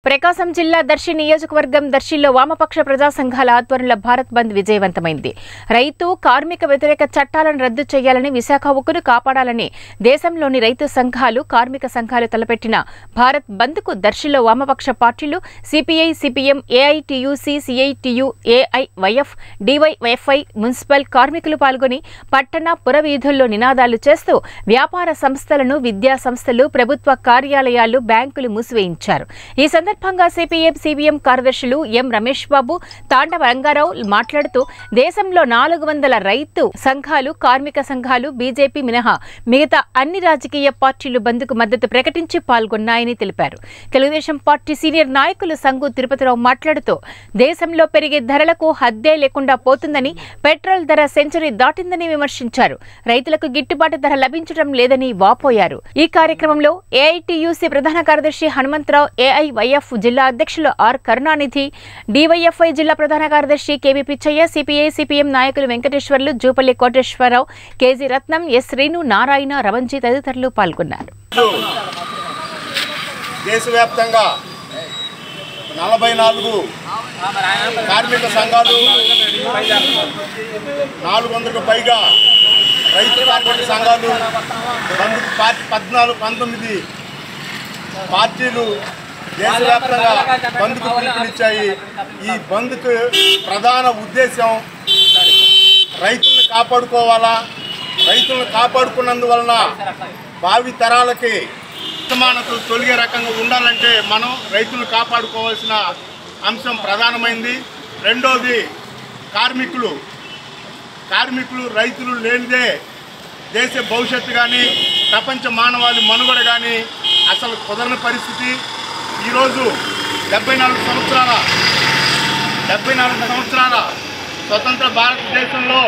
ప్రకాశం జిల్లా దర్శి నియోజకవర్గం దర్శిలో వామపక్ష ప్రజా సంఘాల ఆధ్వర్యంలో భారత్ బంద్ విజయవంతమైంది రైతు కార్మిక వ్యతిరేక చట్టాలను రద్దు చేయాలని విశాఖ ఉక్కును కాపాడాలని దేశంలోని రైతు సంఘాలు కార్మిక సంఘాలు తలపెట్టిన భారత్ బంద్కు దర్శిలో వామపక్ష పార్టీలు CPI CPM AITUC CITU AIYF DYFI municipal కార్మికులు పాల్గొని పట్టణ పుర వీధుల్లో నినాదాలు చేస్తూ వ్యాపార సంస్థలను విద్యా సంస్థలు ప్రభుత్వ కార్యాలయాలు బ్యాంకులు మూసివేయించారు ఈ సందర్భంగా సిపిఎం సిబిఎం కార్యదర్శులు ఎం రమేష్ బాబు తాండవ రంగారావు మాట్లాడుతూ దేశంలో నాలుగు వందల రైతు సంఘాలు కార్మిక సంఘాలు బీజేపీ మినహా మిగతా అన్ని రాజకీయ పార్టీలు బంద్కు మద్దతు ప్రకటించి పాల్గొన్నాయని తెలిపారు తెలుగుదేశం పార్టీ సీనియర్ నాయకులు సంగు తిరుపతిరావు మాట్లాడుతూ దేశంలో పెరిగే ధరలకు హద్దే లేకుండా పోతుందని పెట్రోల్ ధర సెంచరీ దాటిందని విమర్శించారు రైతులకు గిట్టుబాటు ధర లభించడం లేదని వాపోయారు ఈ కార్యక్రమంలో ఏఐటియుసి ప్రధాన కార్యదర్శి హనుమంతరావు ఏఐవైఎఫ్ జిల్లా అధ్యక్షులు ఆర్ కరుణానిధి డివైఎఫ్ఐ జిల్లా ప్రధాన కార్యదర్శి కేవీ పిచ్చయ్య సిపిఐ సిపిఎం నాయకులు వెంకటేశ్వర్లు జూపల్లి కోటేశ్వరరావు కేజీ రత్నం ఎస్ శ్రీను నారాయణ రవంజీ తదితరులు పాల్గొన్నారు దేశవ్యాప్తంగా నలభై నాలుగు కార్మిక సంఘాలు నాలుగు వందలకు పైగా రైతు కార్మిక సంఘాలు బంధు పార్టీ పద్నాలుగు పంతొమ్మిది పార్టీలు దేశవ్యాప్తంగా బంద్కు పిలుపునిచ్చాయి ఈ బంద్కు ప్రధాన ఉద్దేశం రైతులను కాపాడుకోవాలా రైతులను కాపాడుకున్నందువలన భావి తరాలకి అసమానతలు తొలగే రకంగా ఉండాలంటే మనం రైతులను కాపాడుకోవాల్సిన అంశం ప్రధానమైంది రెండోది కార్మికులు కార్మికులు రైతులు లేనిదే దేశ భవిష్యత్తు కానీ ప్రపంచ మానవాళి మనుగడ కానీ అసలు కుదరని పరిస్థితి ఈరోజు డెబ్బై నాలుగు సంవత్సరాల డెబ్బై నాలుగు సంవత్సరాల స్వతంత్ర భారతదేశంలో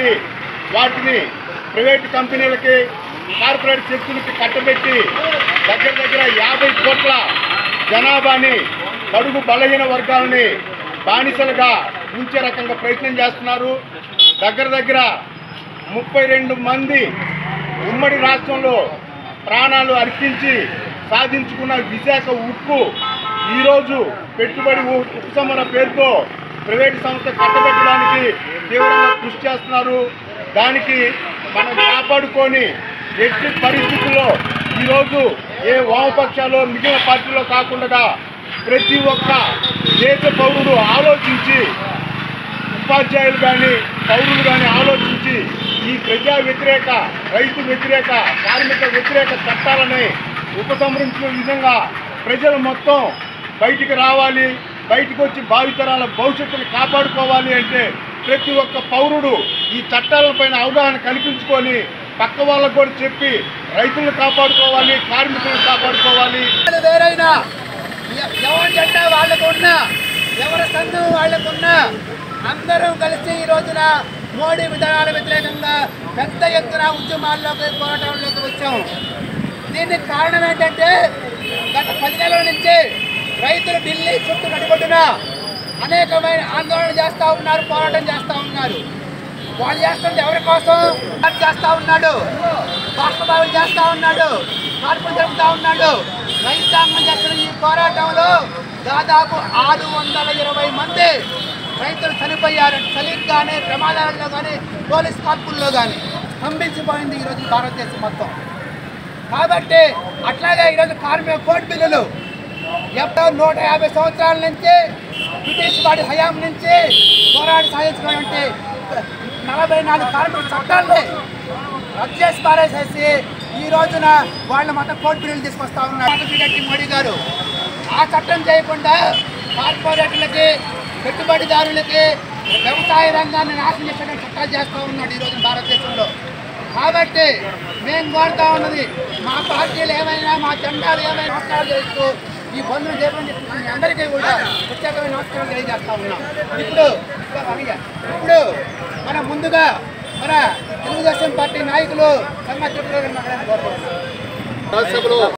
వాటిని ప్రైవేట్ కంపెనీలకి కార్పొరేట్ శక్తులకి కట్టబెట్టి దగ్గర దగ్గర యాభై కోట్ల జనాభాని బడుగు బలహీన వర్గాలని బానిసలుగా ఉంచే రకంగా ప్రయత్నం చేస్తున్నారు దగ్గర దగ్గర ముప్పై రెండు మంది ఉమ్మడి రాష్ట్రంలో ప్రాణాలు అర్పించి సాధించుకున్న విశాఖ ఉక్కు ఈరోజు పెట్టుబడి ఉ- ఉపశమన పేరుతో ప్రైవేట్ సంస్థ కట్టబెట్టడానికి తీవ్రంగా కృషి చేస్తున్నారు దానికి మనం కాపాడుకొని ఎట్టి పరిస్థితుల్లో ఈరోజు ఏ వామపక్షాలు మిగిలిన పార్టీలో కాకుండా ప్రతి ఒక్క దేశ పౌరుడు ఆలోచించి ఉపాధ్యాయులు కానీ పౌరులు కానీ ఆలోచించి ఈ ప్రజా వ్యతిరేక రైతు వ్యతిరేక కార్మిక వ్యతిరేక చట్టాలని ఉపసంహరించిన విధంగా ప్రజలు మొత్తం బయటికి రావాలి బయటికి వచ్చి భావితరాల భవిష్యత్తును కాపాడుకోవాలి అంటే ప్రతి ఒక్క పౌరుడు ఈ చట్టాలపైన అవగాహన కల్పించుకొని పక్క వాళ్ళకు కూడా చెప్పి రైతులను కాపాడుకోవాలి కార్మికులను కాపాడుకోవాలి వాళ్ళు వేరైనా ఎ- ఎవరి జెండా వాళ్ళకు ఉన్నా ఎవరి సంఘం వాళ్ళకు ఉన్నా అందరం కలిసి ఈ రోజున మోడీ విధానాల వ్యతిరేకంగా పెద్ద ఎత్తున ఉద్యమాల్లోకి పోరాటంలోకి వచ్చాం దీనికి కారణం ఏంటంటే గత పది నెలల నుంచి రైతులు ఢిల్లీ చుట్టూ నడిపొట్టున అనేకమైన ఆందోళన చేస్తూ ఉన్నారు పోరాటం చేస్తూ ఉన్నారు వాళ్ళు చేస్తుంది ఎవరి కోసం వాళ్ళు చేస్తూ ఉన్నాడు బాష్పభావం చేస్తూ ఉన్నాడు మార్పు జరుపుతూ ఉన్నాడు రైతాంగం చేస్తున్న ఈ పోరాటంలో దాదాపు ఆరు వందల ఇరవై మంది రైతులు చనిపోయారు చలికి కానీ ప్రమాదాలలో కానీ పోలీస్ కాల్పుల్లో కానీ స్తంభించిపోయింది ఈరోజు భారతదేశం మొత్తం కాబట్టి అట్లాగే ఈరోజు కార్మిక కోడ్ బిల్లులు ఎప్పుడో నూట యాభై సంవత్సరాల నుంచి బ్రిటిష్ వాడి హయాం నుంచి పోరాడి సాధించినటువంటి నలభై నాలుగు కార్మిక చట్టాలని రద్దు చేసి పారేసేసి ఈ రోజున వాళ్ళు మొత్తం కోర్టు బిల్లులు తీసుకొస్తా ఉన్నారు శ్రీరెడ్డి మోడీ గారు ఆ చట్టం చేయకుండా కార్పొరేట్లకి పెట్టుబడిదారులకి వ్యవసాయ రంగాన్ని నాశనం చేసే చట్టాలు చేస్తూ ఉన్నాడు ఈరోజు భారతదేశంలో కాబట్టి మేము కోరుతా ఉన్నది మా పార్టీలు ఏమైనా మా జెండాలు ఏమైనా నమస్కారాలు చేస్తూ ఈ బంధువులు చేయమని చెప్పి మీ అందరికీ కూడా ప్రత్యేకమైన నమస్కారం తెలియజేస్తా ఉన్నాం ఇప్పుడు ఇప్పుడు మన ముందుగా మన తెలుగుదేశం పార్టీ నాయకులు సమ్మ త్రిపుర గారిని మాట్లాడాలని కోరుకుంటున్నాం రాజ్యసభలో